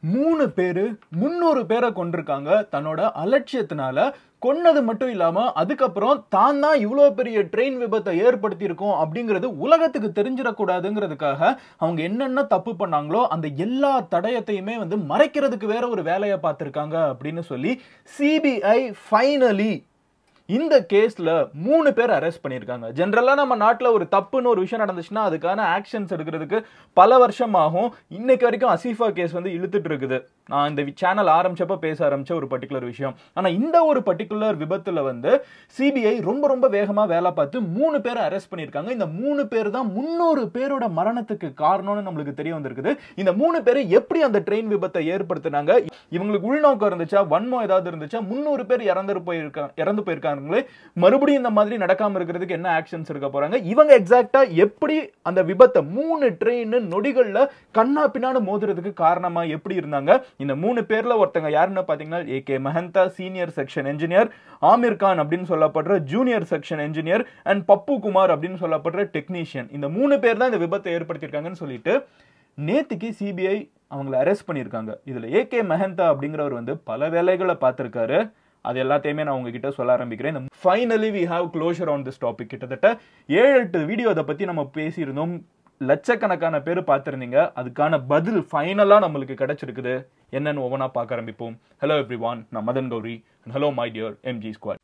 மூணு பேரு முந்நூறு பேரை கொண்டிருக்காங்க தன்னோட அலட்சியத்தினால கொன்னது மட்டும் இல்லாம அதுக்கப்புறம் தான் தான் இவ்வளோ பெரிய ட்ரெயின் விபத்தை ஏற்படுத்தியிருக்கோம் அப்படிங்கிறது உலகத்துக்கு தெரிஞ்சிடக்கூடாதுங்கிறதுக்காக அவங்க என்னென்ன தப்பு பண்ணாங்களோ அந்த எல்லா தடயத்தையுமே வந்து மறைக்கிறதுக்கு வேற ஒரு வேலையை பார்த்துருக்காங்க அப்படின்னு சொல்லி சிபிஐ ஃபைனலி இந்த கேஸ்ல மூணு பேர் அரெஸ்ட் பண்ணியிருக்காங்க ஜென்ரலா நம்ம நாட்டுல ஒரு தப்புன்னு ஒரு விஷயம் நடந்துச்சுன்னா அதுக்கான ஆக்ஷன்ஸ் எடுக்கிறதுக்கு பல வருஷம் ஆகும் இன்னைக்கு வரைக்கும் அசீஃபா கேஸ் வந்து இழுத்துட்டு இருக்குது நான் இந்த சேனல் ஆரம்பிச்சப்ப பேச ஆரம்பிச்ச ஒரு பர்டிகுலர் விஷயம் ஆனா இந்த ஒரு பர்டிகுலர் விபத்துல வந்து சிபிஐ ரொம்ப ரொம்ப வேகமா வேலை பார்த்து மூணு பேரை அரெஸ்ட் பண்ணியிருக்காங்க இந்த மூணு பேர் தான் முன்னூறு பேரோட மரணத்துக்கு காரணம்னு நம்மளுக்கு தெரிய வந்திருக்குது இந்த மூணு பேர் எப்படி அந்த ட்ரெயின் விபத்தை ஏற்படுத்தினாங்க இவங்களுக்கு உள்நோக்கம் இருந்துச்சா வன்மம் ஏதாவது இருந்துச்சா முன்னூறு பேர் இறந்து போயிருக்கா இறந்து போயிருக்காங்களே மறுபடியும் இந்த மாதிரி நடக்காம இருக்கிறதுக்கு என்ன ஆக்ஷன்ஸ் இருக்க போறாங்க இவங்க எக்ஸாக்டா எப்படி அந்த விபத்தை மூணு ட்ரெயின் நொடிகள்ல கண்ணா பின்னான்னு மோதுறதுக்கு காரணமா எப்படி இருந்தாங்க இந்த மூணு பேர்ல ஒருத்தங்க யாருன்னு பாத்தீங்கன்னா A K Mahanta senior section engineer Aamir Khan அப்படின்னு சொல்லப்படுற junior section engineer and Pappu Kumar அப்படின்னு சொல்லப்படுற டெக்னீஷியன் இந்த மூணு பேர் தான் இந்த விபத்தை ஏற்படுத்தியிருக்காங்கன்னு சொல்லிட்டு நேத்துக்கு சிபிஐ அவங்கள அரெஸ்ட் பண்ணியிருக்காங்க இதுல ஏ கே மெஹந்தா அப்படிங்கிறவர் வந்து பல வேலைகளை பார்த்திருக்காரு அது எல்லாத்தையுமே நான் உங்ககிட்ட சொல்ல ஆரம்பிக்கிறேன் இந்த finally we have closure on this topic கிட்டத்தட்ட ஏழு எட்டு வீடியோ அதை பத்தி நம்ம பேசியிருந்தோம் லட்சக்கணக்கான பேர் பார்த்துருந்தீங்க அதுக்கான பதில் ஃபைனலாக நம்மளுக்கு கிடைச்சிருக்குது என்னன்னு ஒவ்வொன்றா பார்க்க ஆரம்பிப்போம் ஹலோ எவ்ரி ஒன் நான் Madan Gowri and hello my dear MG squad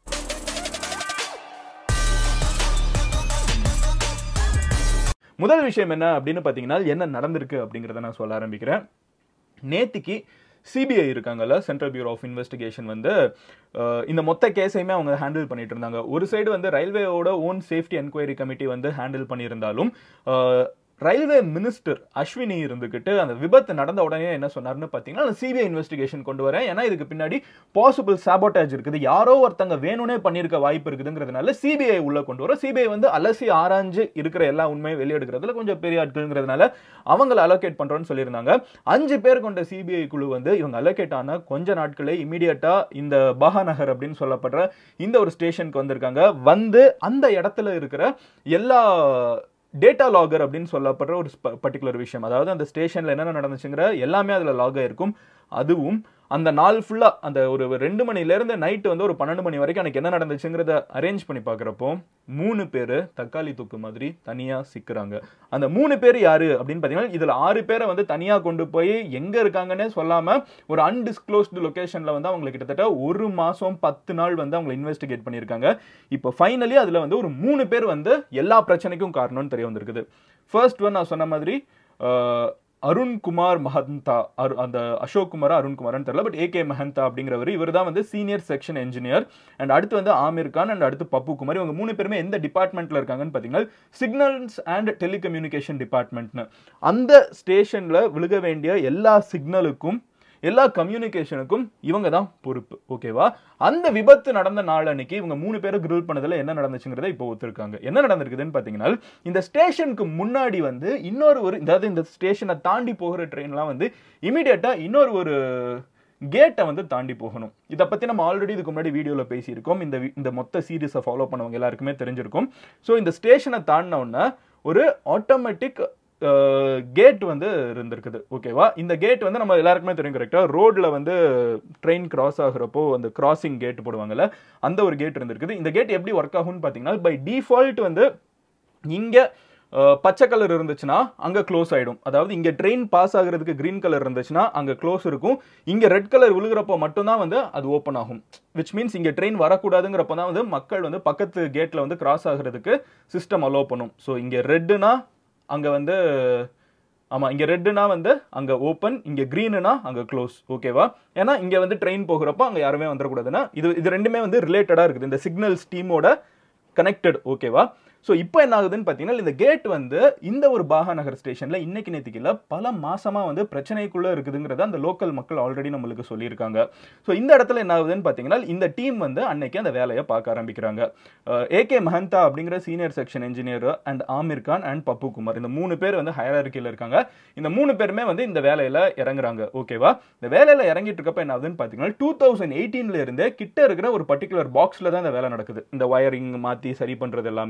முதல் விஷயம் என்ன அப்படின்னு பார்த்தீங்கன்னா என்ன நடந்திருக்கு அப்படிங்கிறத நான் சொல்ல ஆரம்பிக்கிறேன் நேத்திக்கு சிபிஐ இருக்காங்கல்ல சென்ட்ரல் பியூரோ ஆஃப் இன்வெஸ்டிகேஷன் வந்து அஹ், இந்த மொத்த கேஸையுமே அவங்க ஹேண்டில் பண்ணிட்டு இருந்தாங்க ஒரு சைடு வந்து ரயில்வேயோட ஓன் சேஃப்டி என்கொயரி கமிட்டி வந்து ஹேண்டில் பண்ணியிருந்தாலும் அஹ், ரயில்வே மினிஸ்டர் அஸ்வினி இருந்துகிட்டு அந்த விபத்து நடந்த உடனே என்ன சொன்னார்னு பார்த்தீங்கன்னா அந்த சிபிஐ இன்வெஸ்டிகேஷன் கொண்டு வரேன் ஏன்னா இதுக்கு பின்னாடி பாசிபிள் சாபோட்டேஜ் இருக்குது யாரோ ஒருத்தங்க வேணும்னே பண்ணியிருக்க வாய்ப்பு இருக்குதுங்கிறதுனால சிபிஐ உள்ள கொண்டு வர சிபிஐ வந்து அலசி ஆராய்ஞ்சு இருக்கிற எல்லா உண்மையை வெளியெடுக்கிறதுல கொஞ்சம் பெரிய ஆட்கள்ங்கிறதுனால அவங்கள அலோகேட் பண்றோம்னு சொல்லியிருந்தாங்க அஞ்சு பேர் கொண்ட சிபிஐ குழு வந்து இவங்க அலோகேட் ஆன கொஞ்ச நாட்களே இமீடியட்டா இந்த பஹாநகர் அப்படின்னு சொல்லப்படுற இந்த ஒரு ஸ்டேஷனுக்கு வந்திருக்காங்க வந்து அந்த இடத்துல இருக்கிற எல்லா டேட்டா லாகர் அப்படின்னு சொல்லப்படுற ஒரு பர்டிகுலர் விஷயம் அதாவது அந்த ஸ்டேஷன்ல என்னென்ன நடந்துச்சுங்கிற எல்லாமே அதுல லாக் ஆயிருக்கும் அதுவும் அந்த நாள் ஃபுல்லா அந்த ஒரு ரெண்டு மணில இருந்து நைட் வந்து ஒரு பன்னெண்டு மணி வரைக்கும் எனக்கு என்ன நடந்துச்சுங்கிறத அரேஞ்ச் பண்ணி பார்க்குறப்போ மூணு பேர் தக்காளி தூக்கு மாதிரி தனியா சிக்கிறாங்க அந்த மூணு பேர் யாரு அப்படின்னு பார்த்தீங்கன்னா இதுல ஆறு பேரை வந்து தனியா கொண்டு போய் எங்க இருக்காங்கன்னே சொல்லாம ஒரு அன்டிஸ்க்ளோஸ்டு லொகேஷன்ல வந்து அவங்க கிட்டத்தட்ட ஒரு மாசம் பத்து நாள் வந்து அவங்க இன்வெஸ்டிகேட் பண்ணியிருக்காங்க இப்போ ஃபைனலி அதுல வந்து ஒரு மூணு பேர் வந்து எல்லா பிரச்சனைக்கும் காரணம்னு தெரிய வந்திருக்குது ஃபர்ஸ்ட் ஒன் நான் சொன்ன மாதிரி அஹ், அருண்குமார் மஹந்தா அரு அந்த அசோக் குமார் அருண்குமார்னு தெரியல பட் ஏகே மஹந்தா அப்படிங்கிறவர் இவர் தான் வந்து சீனியர் செக்ஷன் என்ஜினியர் அண்ட் அடுத்து வந்து ஆமீர் கான் அண்ட் அடுத்து பப்பு குமார் இவங்க மூணு பேருமே எந்த டிபார்ட்மெண்ட்ல இருக்காங்கன்னு பார்த்தீங்கன்னா சிக்னல்ஸ் அண்ட் டெலிகம்யூனிகேஷன் டிபார்ட்மெண்ட்னு அந்த ஸ்டேஷன்ல விழுக வேண்டிய எல்லா சிக்னலுக்கும் எல்லா கம்யூனிகேஷனுக்கும் இவங்க தான் பொறுப்பு ஓகேவா அந்த விபத்து நடந்த நாள் அன்னைக்கு இவங்க மூணு பேரும் கிரில் பண்ணதுல என்ன நடந்துச்சுங்கிறத இப்போ ஒத்துருக்காங்க என்ன நடந்திருக்குதுன்னு பார்த்தீங்கன்னா இந்த ஸ்டேஷனுக்கு முன்னாடி வந்து இன்னொரு ஒரு அதாவது இந்த ஸ்டேஷனை தாண்டி போகிற ட்ரெயின்லாம் வந்து இமீடியட்டா இன்னொரு ஒரு கேட்டை வந்து தாண்டி போகணும் இதை பற்றி நம்ம ஆல்ரெடி இதுக்கு முன்னாடி வீடியோவில் பேசியிருக்கோம் இந்த வி- இந்த மொத்த சீரீஸை ஃபாலோ பண்ணவங்க எல்லாருக்குமே தெரிஞ்சிருக்கும் ஸோ இந்த ஸ்டேஷனை தாண்டின உடனே ஒரு ஆட்டோமேட்டிக் கேட் வந்து இருந்திருக்குது ஓகேவா இந்த கேட் வந்து நம்ம எல்லாருக்குமே தெரியும் கரெக்டாக ரோட்ல வந்து ட்ரெயின் கிராஸ் ஆகுறப்போ அந்த கிராசிங் கேட் போடுவாங்கல்ல அந்த ஒரு கேட் இருந்திருக்குது இந்த கேட் எப்படி ஒர்க் ஆகும்னு பார்த்தீங்கன்னா பை டிஃபால்ட் வந்து இங்க அஹ், பச்சை கலர் இருந்துச்சுன்னா அங்க க்ளோஸ் ஆயிடும் அதாவது இங்க ட்ரெயின் பாஸ் ஆகுறதுக்கு கிரீன் கலர் இருந்துச்சுன்னா அங்க க்ளோஸ் இருக்கும் இங்க ரெட் கலர் விழுகிறப்போ மட்டும்தான் வந்து அது ஓப்பன் ஆகும் விச் மீன்ஸ் இங்க ட்ரெயின் வரக்கூடாதுங்கிறப்ப தான் வந்து மக்கள் வந்து பக்கத்து கேட்ல வந்து கிராஸ் ஆகுறதுக்கு சிஸ்டம் அலோவ் பண்ணும் ஸோ இங்க ரெட்டுனா அங்க வந்து ஆமா இங்க ரெட்டுனா வந்து அங்க ஓப்பன் இங்க கிரீனுனா அங்க க்ளோஸ் ஓகேவா ஏன்னா இங்க வந்து ட்ரெயின் போகிறப்போ அங்க யாருமே வந்துடக்கூடாதுன்னா இது இது ரெண்டுமே வந்து ரிலேட்டடா இருக்குது இந்த சிக்னல்ஸ் டீமோட கனெக்டட் ஓகேவா ஸோ இப்போ என்ன ஆகுதுன்னு பார்த்தீங்கன்னா இந்த கேட் வந்து இந்த ஒரு பாகா நகர் ஸ்டேஷனில் இன்னைக்கு நேற்றுக்கு இல்லை பல மாசமா வந்து பிரச்சனைக்குள்ளே இருக்குதுங்கிறத அந்த லோக்கல் மக்கள் ஆல்ரெடி நம்மளுக்கு சொல்லியிருக்காங்க ஸோ இந்த இடத்துல என்ன ஆகுதுன்னு பார்த்தீங்கன்னா இந்த டீம் வந்து அன்னைக்கு அந்த வேலையை பார்க்க ஆரம்பிக்கிறாங்க ஏகே மஹந்தா அப்படிங்கிற senior section engineer and Aamir Khan and Pappu Kumar இந்த மூணு பேர் வந்து ஹயரார்கியில் இருக்காங்க இந்த மூணு பேருமே வந்து இந்த வேலையில இறங்குறாங்க ஓகேவா இந்த வேலையில இறங்கிட்டு இருக்கப்ப என்ன ஆகுதுன்னு பார்த்தீங்கன்னா டூ தௌசண்ட் எயிட்டீன்ல இருந்தே கிட்ட இருக்கிற ஒரு பர்டிகுலர் பாக்ஸ்ல தான் இந்த வேலை நடக்குது இந்த வயரிங் மாத்தி சரி பண்றது எல்லாமே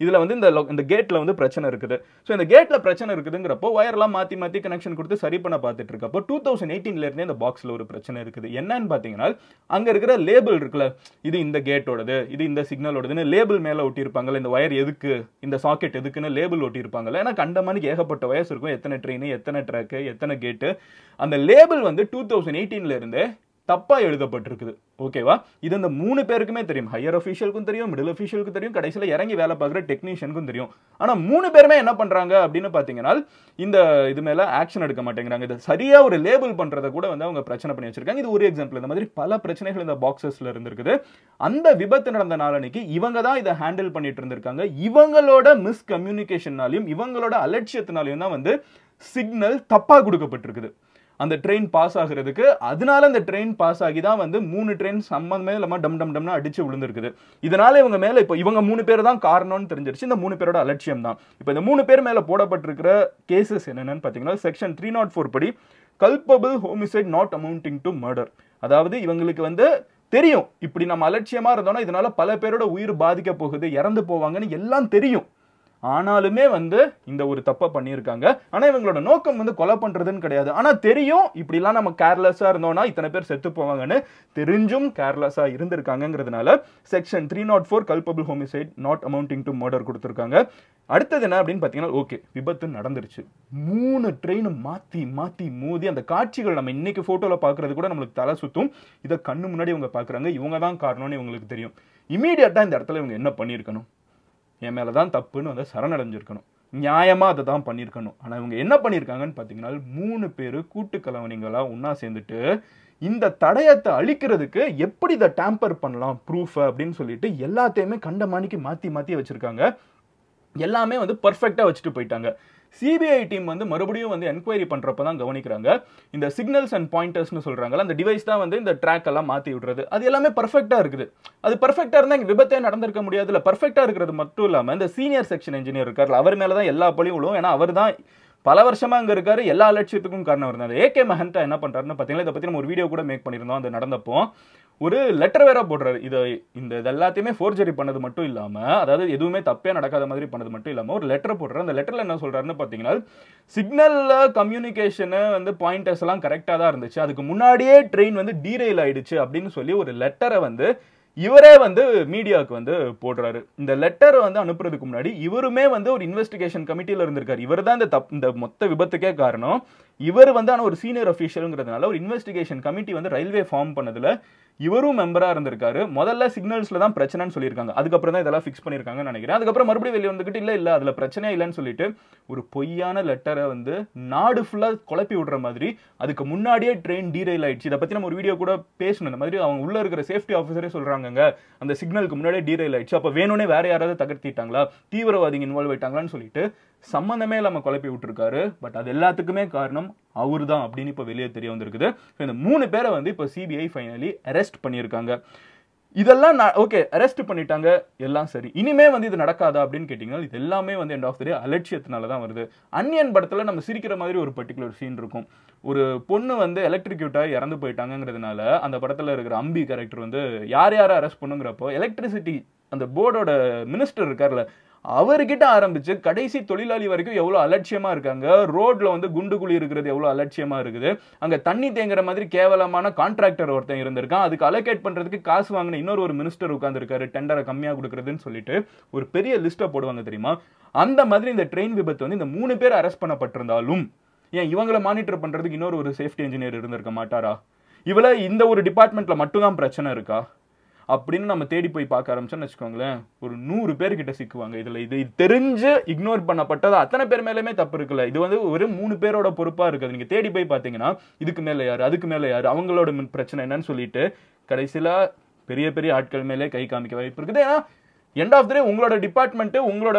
இதுல வந்து இந்த lo- இந்த கேட்ல வந்து பிரச்சனை இருக்குது ஸோ இந்த கேட்ல பிரச்சனை இருக்குதுங்கிறப்போ ஒயர்லாம் மாத்தி மாத்தி கனெக்ஷன் கொடுத்து சரி பண்ண பார்த்துட்டு இருக்கப்போ டூ தௌசண்ட் எயிட்டீன்ல இருந்தே இந்த பாக்ஸ்ல ஒரு பிரச்சனை இருக்குது என்னன்னு பாத்தீங்கன்னா அங்க இருக்கிற லேபிள் இருக்குல்ல இது இந்த கேட்டோடது இது இந்த சிக்னலோடதுன்னு லேபிள் மேல ஒட்டியிருப்பாங்கல்ல இந்த ஒயர் எதுக்கு இந்த சாக்கெட் எதுக்குன்னு லேபிள் ஒட்டியிருப்பாங்கல்ல ஏன்னா கண்டமானிக்கு ஏகப்பட்ட வயசு இருக்கும் எத்தனை ட்ரெயின் எத்தனை ட்ராக்கு எத்தனை கேட்டு அந்த லேபிள் வந்து டூ தௌசண்ட் எயிட்டீன்ல இருந்தே தப்பா எழுதப்பட்டிருக்குது ஓகேவா இது இந்த மூணு பேருக்குமே தெரியும் ஹையர் அஃபீஷியலுக்கும் தெரியும் மிடில் அஃபீஷியலுக்கும் தெரியும் கடைசியில் இறங்கி வேலை பார்க்குற டெக்னீஷியனுக்கும் தெரியும் ஆனா மூணு பேருமே என்ன பண்றாங்க அப்படின்னு பாத்தீங்கன்னா இந்த இது மேல ஆக்ஷன் எடுக்க மாட்டேங்கிறாங்க இது சரியா ஒரு லேபிள் பண்றத கூட வந்து அவங்க பிரச்சனை பண்ணி வச்சிருக்காங்க இது ஒரு எக்ஸாம்பிள் இந்த மாதிரி பல பிரச்சனைகள் இந்த பாக்ஸஸ்ல இருந்திருக்குது அந்த விபத்து நடந்த நாளன்னைக்கு இவங்க தான் இதை ஹேண்டில் பண்ணிட்டு இருந்திருக்காங்க இவங்களோட மிஸ் கம்யூனிகேஷனாலையும் இவங்களோட அலட்சியத்தினாலையும் தான் வந்து சிக்னல் தப்பா கொடுக்கப்பட்டிருக்குது அந்த ட்ரெயின் பாஸ் ஆகுறதுக்கு அதனால அந்த ட்ரெயின் பாஸ் ஆகி தான் வந்து மூணு ட்ரெயின் சம்மந்தமே இல்லாம டம் டம் டம்னு அடிச்சு விழுந்திருக்குது இதனால இவங்க மேல இப்போ இவங்க மூணு பேர் தான் காரணம்னு தெரிஞ்சிருச்சு இந்த மூணு பேரோட அலட்சியம் தான் இப்போ இந்த மூணு பேர் மேல போடப்பட்டிருக்கிற கேசஸ் என்னென்னு பார்த்தீங்கன்னா செக்ஷன் த்ரீ நாட் ஃபோர் படி culpable homicide not amounting to murder அதாவது இவங்களுக்கு வந்து தெரியும் இப்படி நம்ம அலட்சியமா இருந்தோம்னா இதனால பல பேரோட உயிர் பாதிக்க போகுது இறந்து போவாங்கன்னு எல்லாம் தெரியும் ஆனாலுமே வந்து இந்த ஒரு தப்பை பண்ணியிருக்காங்க ஆனா இவங்களோட நோக்கம் வந்து கொலை பண்றதுன்னு கிடையாது ஆனா தெரியும் இப்படிலாம் நம்ம கேர்லெஸ்ஸா இருந்தோம்னா இத்தனை பேர் செத்து போவாங்கன்னு தெரிஞ்சும் கேர்லெஸ்ஸா இருந்திருக்காங்கங்கிறதுனால section three nought four culpable homicide not amounting to murder கொடுத்துருக்காங்க அடுத்தது என்ன அப்படின்னு பார்த்தீங்கன்னா ஓகே விபத்து நடந்துருச்சு மூணு ட்ரெயின் மாத்தி மாத்தி மோதி அந்த காட்சிகள் நம்ம இன்னைக்கு போட்டோல பார்க்கறது கூட நம்மளுக்கு தலை சுத்தும் இதை கண்ணு முன்னாடி இவங்க பார்க்கறாங்க இவங்க தான் காரணம்னு இவங்களுக்கு தெரியும் இமீடியட்டா இந்த இடத்துல இவங்க என்ன பண்ணியிருக்கணும் என் மேல தான் தப்புன்னு வந்து சரணடைஞ்சிருக்கணும் நியாயமா அதை தான் பண்ணியிருக்கணும் ஆனா இவங்க என்ன பண்ணியிருக்காங்கன்னு பார்த்தீங்கன்னா மூணு பேர் கூட்டு கலவணிங்களா ஒண்ணா சேர்ந்துட்டு இந்த தடயத்தை அழிக்கிறதுக்கு எப்படி இதை டேம்பர் பண்ணலாம் ப்ரூஃப் அப்படின்னு சொல்லிட்டு எல்லாத்தையுமே கண்டமானிக்கு மாத்தி மாத்தி வச்சிருக்காங்க எல்லாமே வந்து பர்ஃபெக்டாக வச்சுட்டு போயிட்டாங்க சிபிஐ டீம் வந்து மறுபடியும் வந்து என்கொயரி பண்றப்ப தான் கவனிக்கிறாங்க இந்த சிக்னல்ஸ் அண்ட் பாயிண்டர்ஸ்னு சொல்றாங்கல்ல அந்த டிவைஸ் தான் வந்து இந்த ட்ராக் எல்லாம் மாத்தி விடுறது அது எல்லாமே பர்ஃபெக்டா இருக்குது அது பர்ஃபெக்டா இருந்தா இங்க விபத்தே நடந்திருக்க முடியாதுல பர்ஃபெக்டா இருக்கிறது மட்டும் இல்லாம இந்த சீனியர் செக்ஷன் இன்ஜினியர் இருக்கார்ல அவர் மேல தான் எல்லா பழியும் விழுவும் ஏன்னா அவர் தான் பல வருஷமா அங்க இருக்காரு எல்லா அலட்சியத்துக்கும் காரணம் இருந்தாரு ஏகே மஹந்தா என்ன பண்றாருன்னு பாத்தீங்கன்னா இதை பத்தி நம்ம ஒரு வீடியோ கூட மேக் பண்ணியிருந்தோம் அது நடந்தப்போ ஒரு லெட்டர் வேற போடுறாரு இதை இந்த இது எல்லாத்தையுமே ஃபோர்ஜரி பண்ணது மட்டும் இல்லாம அதாவது எதுவுமே தப்பே நடக்காத மாதிரி பண்ணது மட்டும் இல்லாம ஒரு லெட்டர் போடுறாரு அந்த லெட்டர்ல என்ன சொல்றாருன்னு பாத்தீங்கன்னா சிக்னல்ல கம்யூனிகேஷன் வந்து பாயிண்டர்ஸ் எல்லாம் கரெக்டா தான் இருந்துச்சு அதுக்கு முன்னாடியே ட்ரெயின் வந்து டீரெயில் ஆயிடுச்சு அப்படின்னு சொல்லி ஒரு லெட்டரை வந்து இவரே வந்து மீடியாவுக்கு வந்து போடுறாரு இந்த லெட்டரை வந்து அனுப்புறதுக்கு முன்னாடி இவருமே வந்து ஒரு இன்வெஸ்டிகேஷன் கமிட்டியில இருந்திருக்காரு இவர் தான் இந்த தப் இந்த மொத்த விபத்துக்கே காரணம் இவர் வந்து ஆனா ஒரு சீனியர் அஃபீஷியலுங்கிறதுனால ஒரு இன்வெஸ்டிகேஷன் கமிட்டி வந்து ரயில்வே ஃபார்ம் பண்ணதுல இவரும் மெம்பரா இருந்திருக்காரு முதல்ல சிக்னல்ஸ்ல தான் பிரச்சனைன்னு சொல்லியிருக்காங்க அதுக்கப்புறம் தான் இதெல்லாம் ஃபிக்ஸ் பண்ணியிருக்காங்கன்னு நினைக்கிறேன் அதுக்கப்புறம் மறுபடியும் வெளியே வந்துகிட்டு இல்ல இல்ல அதுல பிரச்சனையே இல்லைன்னு சொல்லிட்டு ஒரு பொய்யான லெட்டரை வந்து நாடு ஃபுல்லா குழப்பி விடுற மாதிரி அதுக்கு முன்னாடியே ட்ரெயின் டீரெயில் ஆயிடுச்சு இதை பத்தி நம்ம ஒரு வீடியோ கூட பேசணும் இந்த மாதிரி அவங்க உள்ள இருக்கிற சேஃப்டி ஆஃபீஸரே சொல்றாங்கங்க அந்த சிக்னலுக்கு முன்னாடியே டீரெயில் ஆயிடுச்சு அப்ப வேணும்னே வேற யாராவது தகர்த்திட்டாங்களா தீவிரவாதிங்க இன்வால்வ் ஆயிட்டாங்களான்னு சொல்லிட்டு சம்மந்தமே இல்லாம குழப்பி விட்டுருக்காரு பட் அது எல்லாத்துக்குமே காரணம் அவர் தான் அப்படின்னு இப்போ வெளியே தெரிய வந்திருக்குது So, இந்த மூணு பேரை வந்து இப்போ சிபிஐ ஃபைனலி அரெஸ்ட் பண்ணியிருக்காங்க இதெல்லாம் ஓகே அரெஸ்ட் பண்ணிட்டாங்க எல்லாம் சரி இனிமே வந்து இது நடக்காதா அப்படின்னு கேட்டிங்கன்னா இது எல்லாமே வந்து எண்ட் ஆஃப் த டே அலட்சியத்தினால தான் வருது அன்னியன் படத்தில் நம்ம சிரிக்கிற மாதிரி ஒரு பர்டிகுலர் சீன் இருக்கும் ஒரு பொண்ணு வந்து எலக்ட்ரிக்யூட்டாக இறந்து போயிட்டாங்கங்கிறதுனால அந்த படத்தில் இருக்கிற அம்பி கேரக்டர் வந்து யார் யாரை அரெஸ்ட் பண்ணுங்கிறப்போ எலக்ட்ரிசிட்டி அந்த போர்டோட மினிஸ்டர் இருக்கார்ல அவர்கிட்ட ஆரம்பிச்சு கடைசி தொழிலாளி வரைக்கும் எவ்வளவு அலட்சியமா இருக்காங்க ரோட்ல வந்து குண்டு குழி இருக்கிறது எவ்வளவு அலட்சியமா இருக்குது அங்க தண்ணி தேங்குற மாதிரி கேவலமான கான்ட்ராக்டர் ஒருத்தன் இருந்திருக்கான் அதுக்கு அலோகேட் பண்றதுக்கு காசு வாங்கின இன்னொரு ஒரு மினிஸ்டர் உட்கார்ந்திருக்காரு டெண்டரை கம்மியா கொடுக்கறதுன்னு சொல்லிட்டு ஒரு பெரிய லிஸ்ட்டை போடுவாங்க தெரியுமா அந்த மாதிரி இந்த ட்ரெயின் விபத்து வந்து இந்த மூணு பேர் அரெஸ்ட் பண்ணப்பட்டிருந்தாலும் ஏன் இவங்கள மானிட்டர் பண்றதுக்கு இன்னொரு ஒரு சேஃப்டி இன்ஜினியர் இருந்திருக்க மாட்டாரா இவள இந்த ஒரு டிபார்ட்மெண்ட்ல மட்டும்தான் பிரச்சனை இருக்கா அப்படின்னு நம்ம தேடி போய் பார்க்க ஆரம்பிச்சோம்னு வச்சுக்கோங்களேன் ஒரு நூறு பேர் கிட்ட சிக்குவாங்க இதுல இது தெரிஞ்சு இக்னோர் பண்ணப்பட்டது அத்தனை பேர் மேலயுமே தப்பு இருக்குல்ல இது வந்து ஒரு மூணு பேரோட பொறுப்பா இருக்குது நீங்க தேடி போய் பாத்தீங்கன்னா இதுக்கு மேல யாரு அதுக்கு மேல யாரு அவங்களோட மின் பிரச்சனை என்னன்னு சொல்லிட்டு கடைசியில பெரிய பெரிய ஆட்கள் மேலே கை காமிக்க வாய்ப்பு இருக்குது ஏன்னா எண்ட் ஆஃப் த டே உங்களோட டிபார்ட்மெண்ட் உங்களோட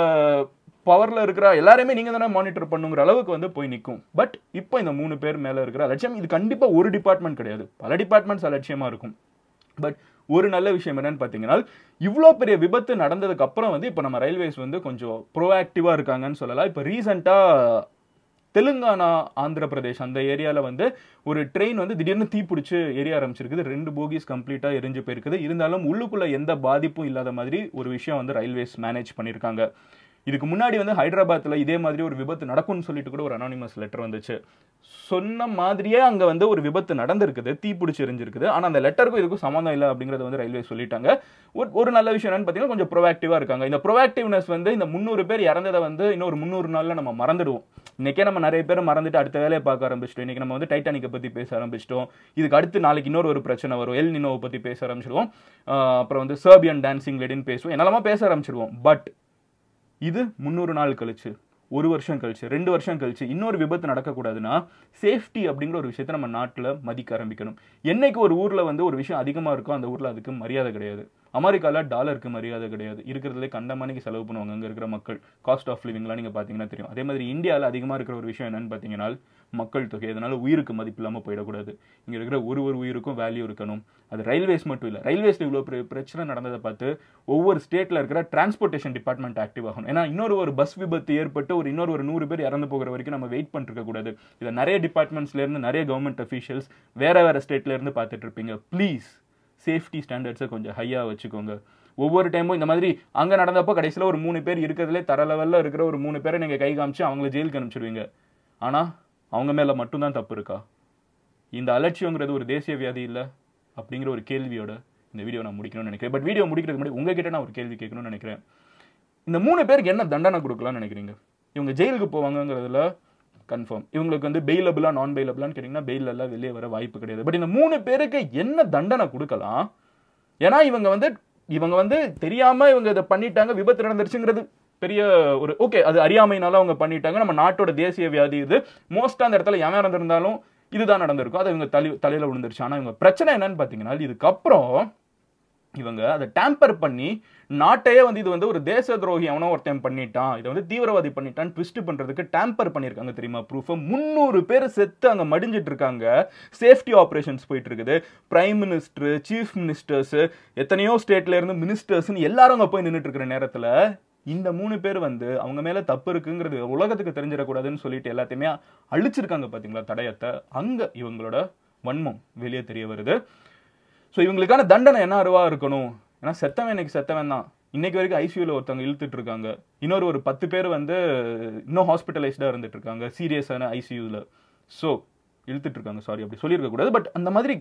பவர்ல இருக்கிற எல்லாரையுமே நீங்க தானே மானிட்டர் பண்ணுங்கிற அளவுக்கு வந்து போய் நிற்கும் பட் இப்போ இந்த மூணு பேர் மேல இருக்கிற அலட்சியம் இது கண்டிப்பா ஒரு டிபார்ட்மெண்ட் கிடையாது பல டிபார்ட்மெண்ட்ஸ் அலட்சியமா இருக்கும் பட் ஒரு நல்ல விஷயம் என்னன்னு பார்த்தீங்கன்னா இவ்வளோ பெரிய விபத்து நடந்ததுக்கு அப்புறம் வந்து இப்போ நம்ம ரயில்வேஸ் வந்து கொஞ்சம் ப்ரோஆக்டிவாக இருக்காங்கன்னு சொல்லலாம் இப்போ ரீசெண்டாக தெலுங்கானா ஆந்திர பிரதேஷ் அந்த ஏரியால வந்து ஒரு ட்ரெயின் வந்து திடீர்னு தீப்பிடிச்சு எரிய ஆரம்பிச்சிருக்குது ரெண்டு போகிஸ் கம்ப்ளீட்டா எரிஞ்சு போயிருக்குது இருந்தாலும் உள்ளுக்குள்ள எந்த பாதிப்பும் இல்லாத மாதிரி ஒரு விஷயம் வந்து ரயில்வேஸ் மேனேஜ் பண்ணியிருக்காங்க இதுக்கு முன்னாடி வந்து ஹைதராபாத்தில் இதே மாதிரி ஒரு விபத்து நடக்கும்னு சொல்லிட்டு கூட ஒரு அனானிமஸ் லெட்டர் வந்துச்சு சொன்ன மாதிரியே அங்க வந்து ஒரு விபத்து நடந்திருக்குது தீப்பிடிச்சு எரிஞ்சிருக்குது ஆனா அந்த லெட்டருக்கும் இதுக்கும் சம்மந்தம் இல்லை அப்படிங்கறத வந்து ரயில்வே சொல்லிட்டாங்க ஒரு ஒரு நல்ல விஷயம் என்னன்னு பார்த்தீங்கன்னா கொஞ்சம் ப்ரொஆக்டிவா இருக்காங்க இந்த ப்ரொஆக்டிவ்னஸ் வந்து இந்த முந்நூறு பேர் இறந்ததை வந்து இன்னொரு முந்நூறு நாள்ல நம்ம மறந்துடுவோம் இன்னைக்கே நம்ம நிறைய பேர் மறந்துட்டு அடுத்த வேலையை பார்க்க ஆரம்பிச்சிட்டோம் இன்னைக்கு நம்ம வந்து டைட்டானிக்கை பத்தி பேச ஆரம்பிச்சிட்டோம் இதுக்கு அடுத்து நாளைக்கு இன்னொரு ஒரு பிரச்சனை வரும் எல் நினோவை பத்தி பேச ஆரம்பிச்சிடுவோம் ஆஹ் அப்புறம் வந்து சர்பியன் டான்சிங் லேடின்னு பேசுவோம் என்னெல்லாமா பேச ஆரம்பிச்சிடுவோம் பட் இது முந்நூறு நாள் கழிச்சு ஒரு வருஷம் கழிச்சு ரெண்டு வருஷம் கழிச்சு இன்னொரு விபத்து நடக்கக்கூடாதுன்னா சேஃப்டி அப்படிங்கிற ஒரு விஷயத்தை நம்ம நாட்டில் மதிக்க ஆரம்பிக்கணும் என்னைக்கு ஒரு ஊரில் வந்து ஒரு விஷயம் அதிகமாக இருக்கோ அந்த ஊரில் அதுக்கு மரியாதை கிடையாது அமெரிக்காவில் டாலருக்கு மரியாதை கிடையாது இருக்கிறதுலே கண்டமானிக்கு செலவு பண்ணுவாங்க அங்கே இருக்கிற மக்கள் காஸ்ட் ஆஃப் லிவிங்லாம் நீங்கள் பார்த்தீங்கன்னா தெரியும் அதே மாதிரி இந்தியாவில் அதிகமாக இருக்கிற ஒரு விஷயம் என்னன்னு பார்த்தீங்கன்னா மக்கள் தொகை அதனால உயிருக்கு மதிப்பு இல்லாமல் போயிடக்கூடாது இங்கே இருக்கிற ஒரு ஒரு உயிருக்கும் வேல்யூ இருக்கணும் அது ரயில்வேஸ் மட்டும் இல்லை ரயில்வேஸில் இவ்வளோ பெரிய பிரச்சனை நடந்ததை பார்த்து ஒவ்வொரு ஸ்டேட்டில் இருக்கிற டிரான்ஸ்போர்ட்டேஷன் டிபார்ட்மெண்ட் ஆக்டிவ் ஆகணும் ஏன்னா இன்னொரு ஒரு பஸ் விபத்து ஏற்பட்டு ஒரு இன்னொரு ஒரு நூறு பேர் இறந்து போகிற வரைக்கும் நம்ம வெயிட் பண்ணிருக்க கூடாது இதை நிறைய டிபார்ட்மெண்ட்ஸ்ல இருந்து நிறைய கவர்மெண்ட் அஃபீஷியல்ஸ் வேற வேற ஸ்டேட்ல இருந்து பார்த்துட்டு இருப்பீங்க ப்ளீஸ் சேஃப்டி ஸ்டாண்டர்ட்ஸை கொஞ்சம் ஹையாக வச்சுக்கோங்க ஒவ்வொரு டைமும் இந்த மாதிரி அங்கே நடந்தப்போ கடைசியில் ஒரு மூணு பேர் இருக்கிறதுலே தர லெவலில் இருக்கிற ஒரு மூணு பேரை நீங்கள் கை காமிச்சு அவங்கள ஜெயிலுக்கு அனுப்பிச்சிடுவீங்க ஆனால் அவங்க மேலே மட்டும்தான் தப்பு இருக்கா இந்த அலட்சியங்கிறது ஒரு தேசிய வியாதி இல்லை அப்படிங்கிற ஒரு கேள்வியோட இந்த வீடியோ நான் முடிக்கணும்னு நினைக்கிறேன் பட் வீடியோ முடிக்கிறதுக்கு முன்னாடி உங்ககிட்ட நான் ஒரு கேள்வி கேட்கணும்னு நினைக்கிறேன் இந்த மூணு பேருக்கு என்ன தண்டனை கொடுக்கலாம்னு நினைக்கிறீங்க இவங்க ஜெயிலுக்கு போவாங்கங்கிறதுல கன்ஃபார்ம் இவங்களுக்கு வந்து பெயிலபிளா நான் பெயிலபிளான்னு கேட்டிங்கன்னா பெயில் எல்லாம் வெளியே வர வாய்ப்பு கிடையாது பட் இந்த மூணு பேருக்கு என்ன தண்டனை கொடுக்கலாம் ஏன்னா இவங்க வந்து இவங்க வந்து தெரியாம இவங்க இதை பண்ணிட்டாங்க விபத்து நடந்துருச்சுங்கிறது பெரிய ஒரு ஓகே அது அறியாமைனால அவங்க பண்ணிட்டாங்க நம்ம நாட்டோட தேசிய வியாதி இது மோஸ்டா அந்த இடத்துல எவன் இருந்திருந்தாலும் இதுதான் நடந்திருக்கும் அது இவங்க தலை தலையில விழுந்துருச்சு ஆனா இவங்க பிரச்சனை என்னன்னு பாத்தீங்கன்னா இதுக்கப்புறம் இவங்க அதை டேம்பர் பண்ணி நாட்டையே வந்து இது வந்து ஒரு தேச துரோகி அவனோ ஒருத்தன் பண்ணிட்டான் இதை வந்து தீவிரவாதி பண்ணிட்டான் ட்விஸ்ட் பண்றதுக்கு டேம்பர் பண்ணியிருக்காங்க தெரியுமா ப்ரூஃப் முந்நூறு பேர் செத்து அங்க மடிஞ்சிட்டு இருக்காங்க சேஃப்டி ஆப்ரேஷன்ஸ் போயிட்டு இருக்குது பிரைம் மினிஸ்டர் சீஃப் மினிஸ்டர்ஸ் எத்தனையோ ஸ்டேட்ல இருந்து மினிஸ்டர்ஸ்னு எல்லாரும் அங்க போய் நின்றுட்டு இருக்கிற நேரத்துல இந்த மூணு பேர் வந்து அவங்க மேல தப்பு இருக்குங்கிறது உலகத்துக்கு தெரிஞ்சிடக்கூடாதுன்னு சொல்லிட்டு எல்லாத்தையுமே அழிச்சிருக்காங்க பாத்தீங்களா தடயத்தை அங்க இவங்களோட வன்மம் வெளியே தெரிய வருது ஸோ இவங்களுக்கான தண்டனை என்ன அருவா இருக்கணும் ஏன்னா செத்தவன் இன்னைக்கு செத்தவன் தான் இன்னைக்கு வரைக்கும் ஐசியூல ஒருத்தவங்க இழுத்துட்டு இருக்காங்க இன்னொரு ஒரு பத்து பேர் வந்து இன்னும் ஹாஸ்பிட்டலைஸ்டாக இருந்துட்டு இருக்காங்க சீரியஸான ஐசியூல ஸோ இழுத்துட்டு இருக்காங்க சாரி அப்படி சொல்லியிருக்க கூடாது பட் அந்த மாதிரி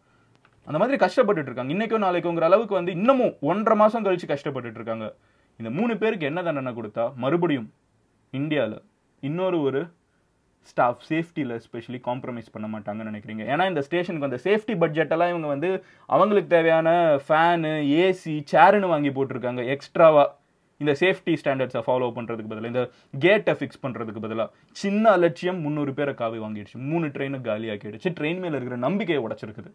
அந்த மாதிரி கஷ்டப்பட்டுட்டு இருக்காங்க இன்னைக்கும் நாளைக்குங்கிற அளவுக்கு வந்து இன்னமும் ஒன்றரை மாசம் கழிச்சு கஷ்டப்பட்டுட்டு இருக்காங்க இந்த மூணு பேருக்கு என்ன தண்டனை கொடுத்தா மறுபடியும் இந்தியாவில் இன்னொரு ஒரு ஸ்டாஃப் சேஃப்டியில் எஸ்பெஷலி காம்ப்ரமைஸ் பண்ண மாட்டாங்கன்னு நினைக்கிறீங்க ஏன்னா இந்த ஸ்டேஷனுக்கு அந்த சேஃப்டி பட்ஜெட் எல்லாம் இவங்க வந்து அவங்களுக்கு தேவையான ஃபேனு ஏசி சேருன்னு வாங்கி போட்டிருக்காங்க எக்ஸ்ட்ராவா இந்த சேஃப்டி ஸ்டாண்டர்ட்ஸை ஃபாலோ பண்ணுறதுக்கு பதிலாக இந்த கேட்டை ஃபிக்ஸ் பண்ணுறதுக்கு பதிலாக சின்ன அலட்சியம் முந்நூறு பேரை காவி வாங்கிடுச்சு மூணு ட்ரெயினை காலியாக்கிடுச்சு ட்ரெயின் மேலே இருக்கிற நம்பிக்கையை உடச்சிருக்குது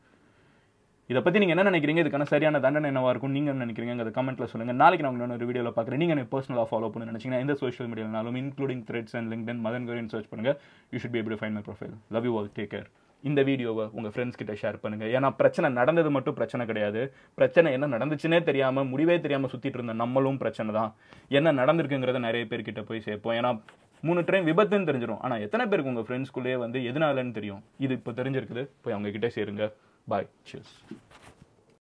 இதை பற்றி நீங்கள் என்ன நினைக்கிறீங்க இதுக்கான சரியான தண்டனை என்னவா இருக்கும் நீங்கள் என்ன நினைக்கிறீங்க அதை கமெண்ட்ல சொல்லுங்க நாளைக்கு நான் உங்களை ஒரு வீடியோவில் பார்க்குறேன் நீங்கள் எனக்கு பர்சனலாக ஃபாலோ பண்ணி நினைச்சீங்கன்னா எந்த சோஷியல் மீடியானாலும் including threads and LinkedIn Madan Kurian search பண்ணுங்க you should be able to find my profile love you all take care இந்த வீடியோவை உங்கள் ஃப்ரெண்ட்ஸ் கிட்ட ஷேர் பண்ணுங்க ஏன்னா பிரச்சனை நடந்தது மட்டும் பிரச்சனை கிடையாது பிரச்சனை என்ன நடந்துச்சுன்னே தெரியாம முடிவே தெரியாம சுத்திட்டு இருந்த நம்மளும் பிரச்சனை தான் என்ன நடந்திருக்குங்கிறத நிறைய பேர்கிட்ட போய் சேர்ப்போம் ஏன்னா மூணு ட்ரெயின் விபத்துன்னு தெரிஞ்சிடும் ஆனால் எத்தனை பேருக்கு உங்கள் ஃப்ரெண்ட்ஸ்குள்ளேயே வந்து எதனாலன்னு தெரியும் இது இப்போ தெரிஞ்சிருக்குது போய் அவங்க கிட்ட சேருங்க பாய் cheers